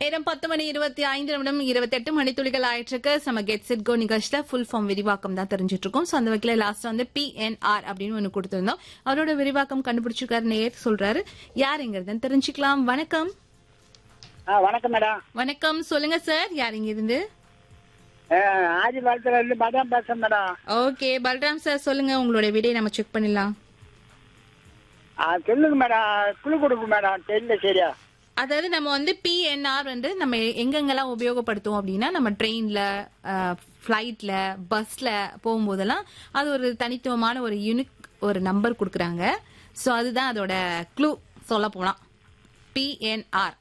நேரம் பத்து மணி இருபத்தி ஐந்து நிமிடம் இருபத்தி எட்டு மணித்துளிகள் ஆயிட்டிருக்கு நம்ம கெட் செட் கோ நிகழ்ச்சியில ஃபுல் ஃபார்ம் விரிவாக்கம் தான் தெரிஞ்சிட்டு இருக்கோம் ஸோ அந்த வகையில் லாஸ்ட் வந்து பிஎன்ஆர் அப்படின்னு ஒன்று கொடுத்திருந்தோம் அவரோட விரிவாக்கம் கண்டுபிடிச்சிருக்காரு நேர் சொல்றாரு யாருங்கிறதுன்னு தெரிஞ்சுக்கலாம் வணக்கம் ஆ வணக்கம் மேடம் வணக்கம் சொல்லுங்க சார் யார் இங்க இருந்து ஆதி பாலத்துல இருந்து மதம் பேசுறேன் மேடம் ஓகே பல்ராம் சார் சொல்லுங்க உங்களோட விடையை நம்ம செக் பண்ணிடலாம் ஆ, சொல்லுங்க மேடம் குழு கொடுங்க மேடம் தெரியல சரியா அதாவது நம்ம வந்து பிஎன்ஆர் வந்து நம்ம எங்கெங்கெல்லாம் உபயோகப்படுத்துவோம் அப்படின்னா நம்ம ட்ரெயின்ல ஃப்ளைட்ல பஸ்ல போகும்போதெல்லாம் அது ஒரு தனித்துவமான ஒரு யூனிக் ஒரு நம்பர் கொடுக்குறாங்க ஸோ அதுதான் அதோட க்ளூ சொல்ல போலாம் பிஎன்ஆர்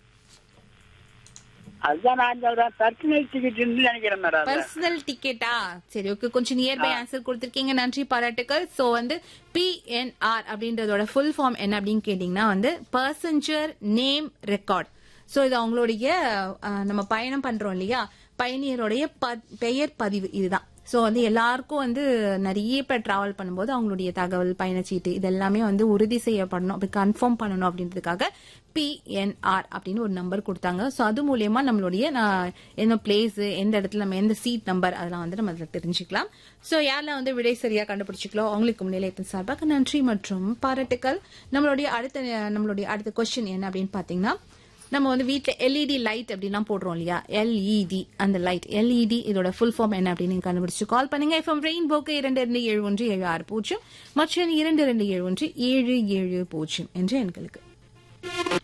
அதுதான் நான் சொல்றேன் பர்சனல் டிக்கெட் நினைக்கிறேன் மேடம் அது. பர்சனல் டிக்கெட்டா சரி ஓகே கொஞ்சம் நியர்பை ஆன்சர் கொடுத்துருக்கீங்க நன்றி பாராட்டுக்கள் ஸோ வந்து பிஎன்ஆர் அப்படின்றதோட ஃபுல் ஃபார்ம் என்ன அப்படின்னு கேட்டிங்கன்னா வந்து பர்சஞ்சர் நேம் ரெக்கார்ட் ஸோ இது அவங்களுடைய அஹ், நம்ம பயணம் பண்றோம் இல்லையா பயணியருடைய ப- பெயர் பதிவு இதுதான் ஸோ வந்து எல்லாருக்கும் வந்து நிறைய பேர் டிராவல் பண்ணும்போது அவங்களுடைய தகவல் பயணச்சீட்டு இது எல்லாமே வந்து உறுதி செய்யப்படணும் அப்படி கன்ஃபார்ம் பண்ணணும் அப்படின்றதுக்காக பிஎன்ஆர் அப்படின்னு ஒரு நம்பர் கொடுத்தாங்க ஸோ அது மூலியமா நம்மளுடைய நான் என்ன பிளேஸ் எந்த இடத்துல நம்ம எந்த சீட் நம்பர் அதெல்லாம் வந்து நம்ம அதில் தெரிஞ்சுக்கலாம் ஸோ யாரெல்லாம் வந்து விடை சரியா கண்டுபிடிச்சிக்கலாம் அவங்களுக்கு முன்னிலையத்தின் சார்பாக நன்றி மற்றும் பாராட்டுக்கள் நம்மளுடைய அடுத்த நம்மளுடைய அடுத்த கொஸ்டின் என்ன அப்படின்னு பார்த்தீங்கன்னா நம்ம வந்து வீட்டில் எல்இடி லைட் அப்படிலாம் போடுறோம் இல்லையா எல்இடி அந்த லைட் எல்இடி இதோட ஃபுல் ஃபார்ம் என்ன அப்படின்னு நீங்க கண்டுபிடிச்சு கால் பண்ணுங்க எஃப்எம் ரெயின்போக்கு இரண்டு இரண்டு ஏழு ஒன்று ஏழு ஆறு பூஜ்ஜியம் மற்றும் இரண்டு இரண்டு ஏழு ஒன்று ஏழு ஏழு பூஜ்ஜியம் என்ற எண்களுக்கு